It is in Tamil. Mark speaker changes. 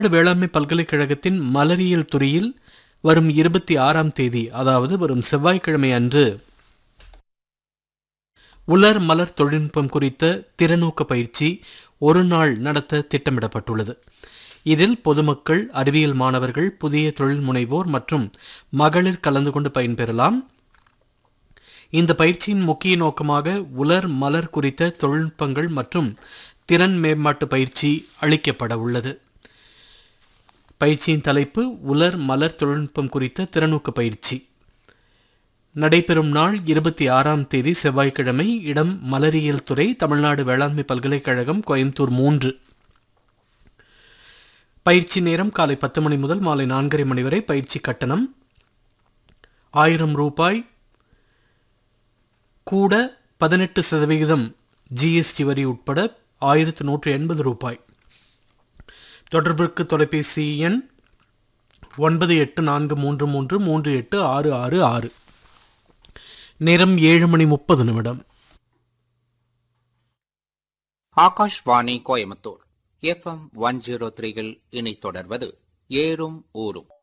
Speaker 1: வேளாண்மை பல்கலைக்கழகத்தின் மலரியல் துறையில் வரும் இருபத்தி ஆறாம் தேதி அதாவது வரும் செவ்வாய்க்கிழமை அன்று உலர் மலர் தொழில்நுட்பம் குறித்த திறனூக்க பயிற்சி ஒரு நாள் நடத்த திட்டமிடப்பட்டுள்ளது இதில் பொதுமக்கள் அறிவியல் மாணவர்கள் புதிய தொழில் முனைவோர் மற்றும் மகளிர் கலந்து கொண்டு பயன்பெறலாம் இந்த பயிற்சியின் முக்கிய நோக்கமாக உலர் மலர் குறித்த தொழில்நுட்பங்கள் மற்றும் திறன் மேம்பாட்டு பயிற்சி அளிக்கப்பட உள்ளது பயிற்சியின் தலைப்பு உலர் மலர் தொழில்நுட்பம் குறித்த திறனூக்க பயிற்சி நடைபெறும் நாள் இருபத்தி ஆறாம் தேதி செவ்வாய்க்கிழமை இடம் மலரியல் துறை தமிழ்நாடு வேளாண்மை பல்கலைக்கழகம் கோயம்புத்தூர் மூன்று பயிற்சி நேரம் காலை பத்து மணி முதல் மாலை நான்கரை மணி வரை பயிற்சி கட்டணம் ஆயிரம் ரூபாய் கூட பதினெட்டு சதவிகிதம் ஜிஎஸ்டி வரி உட்பட ஆயிரத்து நூற்று எண்பது ரூபாய் தொடர்பிற்கு தொலைபேசி எண் ஒன்பது எட்டு நான்கு மூன்று மூன்று மூன்று எட்டு ஆறு ஆறு ஆறு நேரம் ஏழு மணி முப்பது நிமிடம்
Speaker 2: Akashvani Coimbatore FM one zero த்ரீயில் இனி தொடர்வது ஏறும் ஊரும்